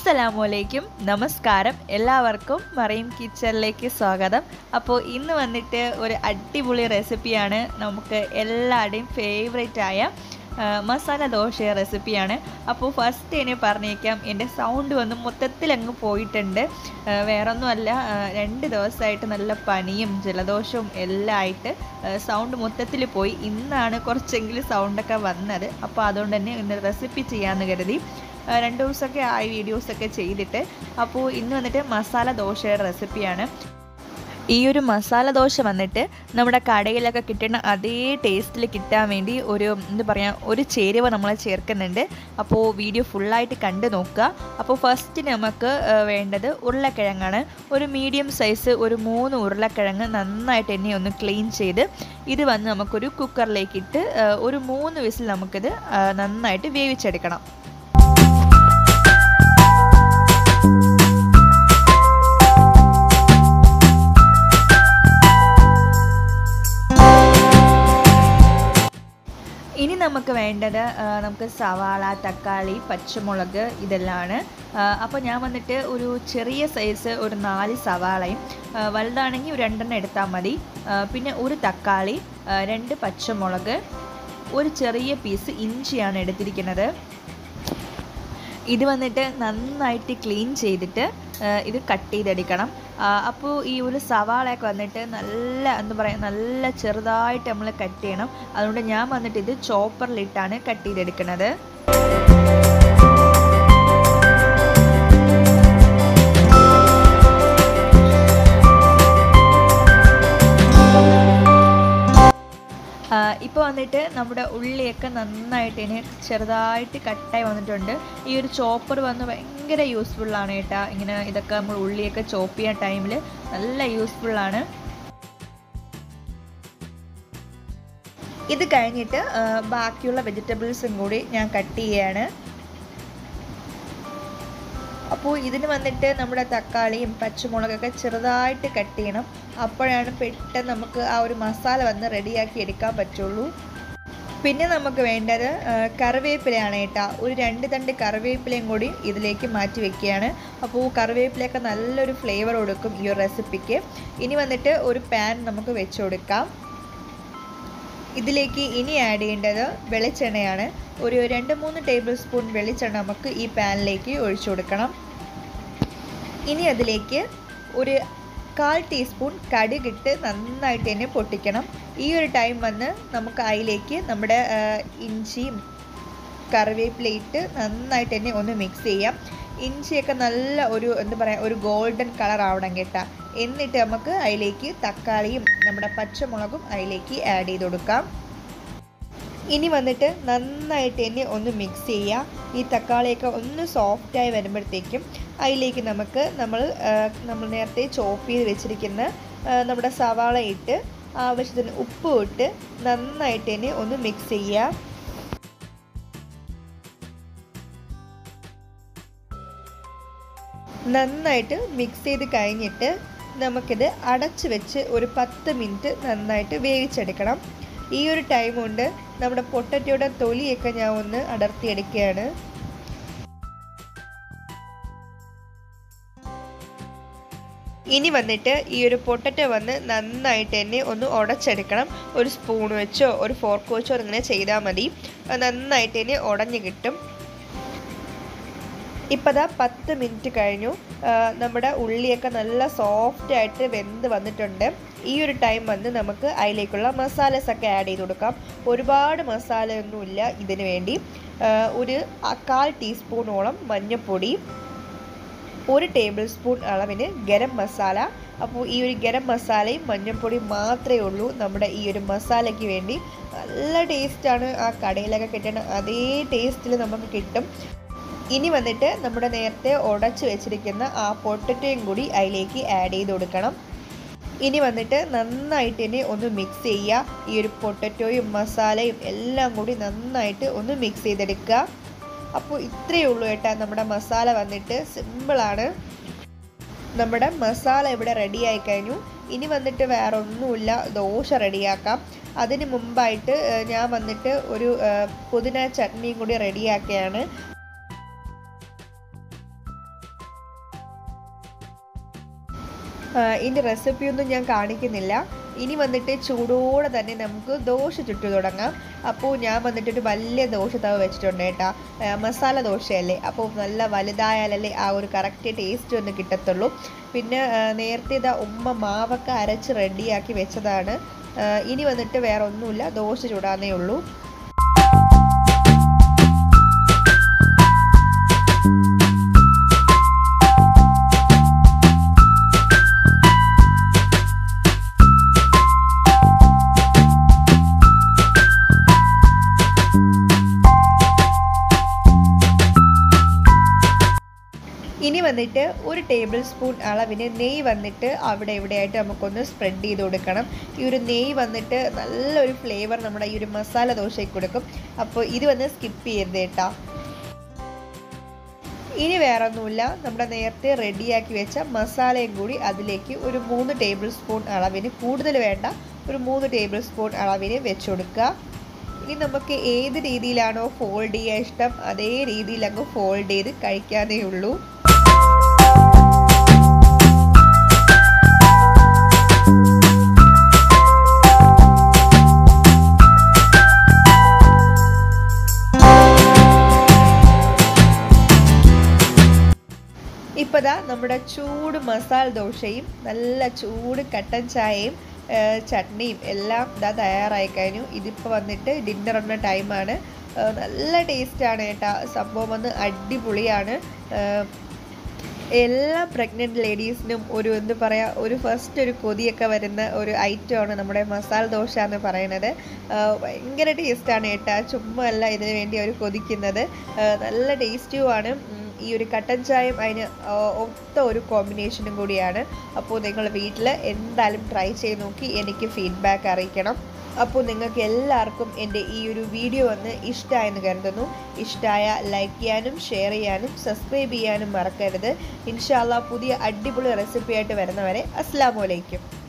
അസ്സലാമലൈക്കും നമസ്കാരം എല്ലാവർക്കും മറൈൻ കിച്ചണിലേക്ക് സ്വാഗതം അപ്പോൾ ഇന്ന് വന്നിട്ട് ഒരു അടിപൊളി റെസിപ്പിയാണ് നമുക്ക് എല്ലാവരുടെയും ഫേവറേറ്റ് ആയ ആ, മസാല ദോശ റെസിപ്പിയാണ് അപ്പോൾ ഫസ്റ്റ് ഇനി പറഞ്ഞേക്കാം എൻ്റെ സൗണ്ട് വന്ന് മൊത്തത്തിൽ അങ്ങ് പോയിട്ടുണ്ട് ആ, വേറൊന്നുമല്ല ആ, രണ്ട് ദിവസമായിട്ട് നല്ല പനിയും ജലദോഷവും എല്ലാം ആയിട്ട് സൗണ്ട് മൊത്തത്തിൽ പോയി ഇന്നാണ് കുറച്ചെങ്കിലും സൗണ്ടൊക്കെ വന്നത് അപ്പോൾ അതുകൊണ്ട് തന്നെ ഇന്ന് റെസിപ്പി ചെയ്യാമെന്ന് കരുതി ആ, രണ്ട് ദിവസമൊക്കെ ആയി വീഡിയോസൊക്കെ ചെയ്തിട്ട് അപ്പോൾ ഇന്ന് വന്നിട്ട് മസാല ദോശയുടെ റെസിപ്പിയാണ് ഈ ഒരു മസാല ദോശ വന്നിട്ട് നമ്മുടെ കടയിലൊക്കെ കിട്ടുന്ന അതേ ടേസ്റ്റിൽ കിട്ടാൻ വേണ്ടി ഒരു എന്താ പറയുക ഒരു ചേരുവ നമ്മൾ ചേർക്കുന്നുണ്ട് അപ്പോൾ വീഡിയോ ഫുള്ളായിട്ട് കണ്ടു നോക്കുക അപ്പോൾ ഫസ്റ്റ് നമുക്ക് ആ, വേണ്ടത് ഉരുളക്കിഴങ്ങാണ് ഒരു മീഡിയം സൈസ് ഒരു മൂന്ന് ഉരുളക്കിഴങ്ങ് നന്നായിട്ട് തന്നെ ഒന്ന് ക്ലീൻ ചെയ്ത് ഇത് വന്ന് നമുക്കൊരു കുക്കറിലേക്ക് ഇട്ട് ആ, ഒരു മൂന്ന് വിസിൽ നമുക്കിത് ആ, നന്നായിട്ട് വേവിച്ചെടുക്കണം ഇനി നമുക്ക് വേണ്ടത് ആ, നമുക്ക് സവാള തക്കാളി പച്ചമുളക് ഇതെല്ലാമാണ് അപ്പോൾ ഞാൻ വന്നിട്ട് ഒരു ചെറിയ സൈസ് ഒരു നാല് സവാളയും ആ, വലുതാണെങ്കിൽ ഒരു രണ്ടെണ്ണം എടുത്താൽ മതി ആ, പിന്നെ ഒരു തക്കാളി ആ, രണ്ട് പച്ചമുളക് ഒരു ചെറിയ പീസ് ഇഞ്ചിയാണ് എടുത്തിരിക്കുന്നത് ഇത് വന്നിട്ട് നന്നായിട്ട് ക്ലീൻ ചെയ്തിട്ട് ആ, ഇത് കട്ട് ചെയ്തെടുക്കണം അപ്പോൾ ഈ ഒരു സവാളയൊക്കെ വന്നിട്ട് നല്ല എന്താ പറയുക നല്ല ചെറുതായിട്ട് നമ്മൾ കട്ട് ചെയ്യണം അതുകൊണ്ട് ഞാൻ വന്നിട്ട് ഇത് ചോപ്പറിലിട്ടാണ് കട്ട് ചെയ്തെടുക്കുന്നത് ഇപ്പോൾ വന്നിട്ട് നമ്മുടെ ഉള്ളിയൊക്കെ നന്നായിട്ട് ഇനി ചെറുതായിട്ട് കട്ടായി വന്നിട്ടുണ്ട് ഈ ഒരു ചോപ്പർ വന്ന് ഭയങ്കര യൂസ്ഫുള്ളാണ് കേട്ടോ ഇങ്ങനെ ഇതൊക്കെ നമ്മൾ ഉള്ളിയൊക്കെ ചോപ്പ് ചെയ്യാൻ ടൈമിൽ നല്ല യൂസ്ഫുള്ളാണ് ഇത് കഴിഞ്ഞിട്ട് ആ, ബാക്കിയുള്ള വെജിറ്റബിൾസും കൂടി ഞാൻ കട്ട് ചെയ്യാണ് അപ്പോൾ ഇതിന് വന്നിട്ട് നമ്മുടെ തക്കാളിയും പച്ചമുളകൊക്കെ ചെറുതായിട്ട് കട്ട് ചെയ്യണം അപ്പോഴാണ് പെട്ടെന്ന് നമുക്ക് ആ ഒരു മസാല വന്ന് റെഡിയാക്കി എടുക്കാൻ പറ്റുള്ളൂ പിന്നെ നമുക്ക് വേണ്ടത് ആ, കറിവേപ്പിലയാണ് കേട്ടോ ഒരു രണ്ട് തണ്ട് കറിവേപ്പിലയും കൂടി ഇതിലേക്ക് മാറ്റി വെക്കുകയാണ് അപ്പോൾ കറിവേപ്പിലയൊക്കെ നല്ലൊരു ഫ്ലേവർ കൊടുക്കും ഈ ഒരു റെസിപ്പിക്ക് ഇനി വന്നിട്ട് ഒരു പാൻ നമുക്ക് വെച്ച് കൊടുക്കാം ഇതിലേക്ക് ഇനി ആഡ് ചെയ്യേണ്ടത് വെളിച്ചെണ്ണയാണ് ഒരു രണ്ട് മൂന്ന് ടേബിൾ സ്പൂൺ വെളിച്ചെണ്ണ നമുക്ക് ഈ പാനിലേക്ക് ഒഴിച്ചു കൊടുക്കണം ഇനി അതിലേക്ക് ഒരു കാൽ ടീസ്പൂൺ കടുകിട്ട് നന്നായിട്ട് തന്നെ പൊട്ടിക്കണം ഈ ഒരു ടൈം വന്ന് നമുക്ക് അതിലേക്ക് നമ്മുടെ ആ, ഇഞ്ചിയും കറിവേപ്പിലയിട്ട് നന്നായിട്ട് തന്നെ ഒന്ന് മിക്സ് ചെയ്യാം ഇഞ്ചിയൊക്കെ നല്ല ഒരു എന്താ പറയുക ഒരു ഗോൾഡൻ കളർ ആവണം കേട്ടോ എന്നിട്ട് നമുക്ക് അതിലേക്ക് തക്കാളിയും നമ്മുടെ പച്ചമുളകും അതിലേക്ക് ആഡ് ചെയ്ത് കൊടുക്കാം ഇനി വന്നിട്ട് നന്നായിട്ട് തന്നെ ഒന്ന് മിക്സ് ചെയ്യുക ഈ തക്കാളിയൊക്കെ ഒന്ന് സോഫ്റ്റായി വരുമ്പോഴത്തേക്കും അതിലേക്ക് നമുക്ക് നമ്മൾ ആ, നമ്മൾ നേരത്തെ ചോപ്പ് ചെയ്ത് വെച്ചിരിക്കുന്ന ആ, നമ്മുടെ സവാള ഇട്ട് ആവശ്യത്തിന് ഉപ്പ് ഇട്ട് നന്നായിട്ട് തന്നെ ഒന്ന് മിക്സ് ചെയ്യുക നന്നായിട്ട് മിക്സ് ചെയ്ത് കഴിഞ്ഞിട്ട് നമുക്കിത് അടച്ച് വെച്ച് ഒരു പത്ത് മിനിറ്റ് നന്നായിട്ട് വേവിച്ചെടുക്കണം ഈ ഒരു ടൈം കൊണ്ട് നമ്മുടെ പൊട്ടറ്റയുടെ തൊലിയൊക്കെ ഞാൻ ഒന്ന് അടർത്തിയെടുക്കുകയാണ് ഇനി വന്നിട്ട് ഈ ഒരു പൊട്ടറ്റോ വന്ന് നന്നായിട്ട് തന്നെ ഒന്ന് ഉടച്ചെടുക്കണം ഒരു സ്പൂൺ വെച്ചോ ഒരു ഫോർക്ക് വെച്ചോ ഇങ്ങനെ ചെയ്താൽ മതി അത് നന്നായിട്ട് തന്നെ ഉടഞ്ഞു കിട്ടും ഇപ്പം ദാ പത്ത് മിനിറ്റ് കഴിഞ്ഞു ആ, നമ്മുടെ ഉള്ളിയൊക്കെ നല്ല സോഫ്റ്റ് ആയിട്ട് വെന്ത് വന്നിട്ടുണ്ട് ഈ ഒരു ടൈം വന്ന് നമുക്ക് അതിലേക്കുള്ള മസാലസ് ഒക്കെ ആഡ് ചെയ്ത് കൊടുക്കാം ഒരുപാട് മസാലയൊന്നുമില്ല ഇതിന് വേണ്ടി ആ, ഒരു ആ കാൽ ടീസ്പൂണോളം മഞ്ഞൾപ്പൊടി ഒരു ടേബിൾ സ്പൂൺ അളവിന് ഗരം മസാല അപ്പോൾ ഈ ഒരു ഗരം മസാലയും മഞ്ഞൾപ്പൊടിയും മാത്രമേ ഉള്ളൂ നമ്മുടെ ഈ ഒരു മസാലയ്ക്ക് വേണ്ടി നല്ല ടേസ്റ്റാണ് ആ കടയിലൊക്കെ കിട്ടുന്ന അതേ ടേസ്റ്റിൽ നമുക്ക് കിട്ടും ഇനി വന്നിട്ട് നമ്മുടെ നേരത്തെ ഉടച്ച് വെച്ചിരിക്കുന്ന ആ പൊട്ടറ്റയും കൂടി അതിലേക്ക് ആഡ് ചെയ്ത് കൊടുക്കണം ഇനി വന്നിട്ട് നന്നായിട്ട് തന്നെ ഒന്ന് മിക്സ് ചെയ്യുക ഈ ഒരു പൊട്ടറ്റോയും മസാലയും എല്ലാം കൂടി നന്നായിട്ട് ഒന്ന് മിക്സ് ചെയ്തെടുക്കുക അപ്പോൾ ഇത്രയേ ഉള്ളൂ കേട്ടോ നമ്മുടെ മസാല വന്നിട്ട് സിമ്പിളാണ് നമ്മുടെ മസാല ഇവിടെ റെഡി ആയി കഴിഞ്ഞു ഇനി വന്നിട്ട് വേറെ ഒന്നുമില്ല ദോശ റെഡിയാക്കാം അതിന് മുമ്പായിട്ട് ഏഹ്, ഞാൻ വന്നിട്ട് ഒരു ഏഹ്, പുതിന ചട്നിയും കൂടി റെഡിയാക്കുകയാണ് ഇതിൻ്റെ റെസിപ്പിയൊന്നും ഞാൻ കാണിക്കുന്നില്ല ഇനി വന്നിട്ട് ചൂടോടെ തന്നെ നമുക്ക് ദോശ ചുട്ടു തുടങ്ങാം അപ്പോൾ ഞാൻ വന്നിട്ട് ഒരു വലിയ ദോശ തവ വെച്ചിട്ടുണ്ട് കേട്ടോ മസാല ദോശയല്ലേ അപ്പോൾ നല്ല വലുതായാലല്ലേ ആ ഒരു കറക്റ്റ് ടേസ്റ്റ് ഒന്ന് കിട്ടത്തുള്ളൂ പിന്നെ നേരത്തെ ഇതാ ഉമ്മ മാവൊക്കെ അരച്ച് റെഡിയാക്കി വെച്ചതാണ് ഇനി വന്നിട്ട് വേറെ ഒന്നുമില്ല ദോശ ചൂടാന്നേ ഉള്ളൂ ഇനി വന്നിട്ട് ഒരു ടേബിൾ സ്പൂൺ അളവിന് നെയ്യ് വന്നിട്ട് അവിടെ ഇവിടെയായിട്ട് നമുക്കൊന്ന് സ്പ്രെഡ് ചെയ്ത് കൊടുക്കണം ഈ ഒരു നെയ്യ് വന്നിട്ട് നല്ലൊരു ഫ്ലേവർ നമ്മുടെ ഈ ഒരു മസാല ദോശയ്ക്ക് കൊടുക്കും അപ്പോൾ ഇത് വന്ന് സ്കിപ്പ് ചെയ്യരുത് കേട്ടോ ഇനി വേറെ ഒന്നുമില്ല നമ്മുടെ നേരത്തെ റെഡിയാക്കി വെച്ച മസാലയും കൂടി അതിലേക്ക് ഒരു മൂന്ന് ടേബിൾ സ്പൂൺ അളവിന് കൂടുതൽ വേണ്ട ഒരു മൂന്ന് ടേബിൾ സ്പൂൺ അളവിന് വെച്ച് കൊടുക്കുക ഇനി നമുക്ക് ഏത് രീതിയിലാണോ ഫോൾഡ് ചെയ്യാൻ ഇഷ്ടം അതേ രീതിയിൽ അങ്ങ് ഫോൾഡ് ചെയ്ത് കഴിക്കാനേ ഉള്ളൂ ഇപ്പതാ നമ്മുടെ ചൂട് മസാല ദോശയും നല്ല ചൂട് കട്ടൻ ചായയും ചട്നിയും എല്ലാം ഇതാ തയ്യാറായി കഴിഞ്ഞു ഇതിപ്പോൾ വന്നിട്ട് ഡിന്നർ എന്ന ടൈമാണ് നല്ല ടേസ്റ്റാണ് കേട്ടോ സംഭവം വന്ന് അടിപൊളിയാണ് എല്ലാ പ്രഗ്നൻറ്റ് ലേഡീസിനും ഒരു എന്ത് പറയുക ഒരു ഫസ്റ്റ് ഒരു കൊതിയൊക്കെ വരുന്ന ഒരു ഐറ്റമാണ് നമ്മുടെ മസാല ദോശ എന്ന് പറയുന്നത് ഭയങ്കര ടേസ്റ്റാണ് കേട്ടോ ചുമ്മാ അല്ല ഇതിന് വേണ്ടി അവർ കൊതിക്കുന്നത് നല്ല ടേസ്റ്റുമാണ് ഈ ഒരു കട്ടൻ ചായയും അതിന് ഒത്ത ഒരു കോമ്പിനേഷനും കൂടിയാണ് അപ്പോൾ നിങ്ങൾ വീട്ടിൽ എന്തായാലും ട്രൈ ചെയ്ത് നോക്കി എനിക്ക് ഫീഡ്ബാക്ക് അറിയിക്കണം അപ്പോൾ നിങ്ങൾക്ക് എല്ലാവർക്കും എൻ്റെ ഈ ഒരു വീഡിയോ ഒന്ന് ഇഷ്ടമായെന്ന് കരുതുന്നു ഇഷ്ടമായ ലൈക്ക് ചെയ്യാനും ഷെയർ ചെയ്യാനും സബ്സ്ക്രൈബ് ചെയ്യാനും മറക്കരുത് ഇൻഷാല്ല പുതിയ അടിപൊളി റെസിപ്പി ആയിട്ട് വരുന്നവരെ അസ്സാം വലൈക്കും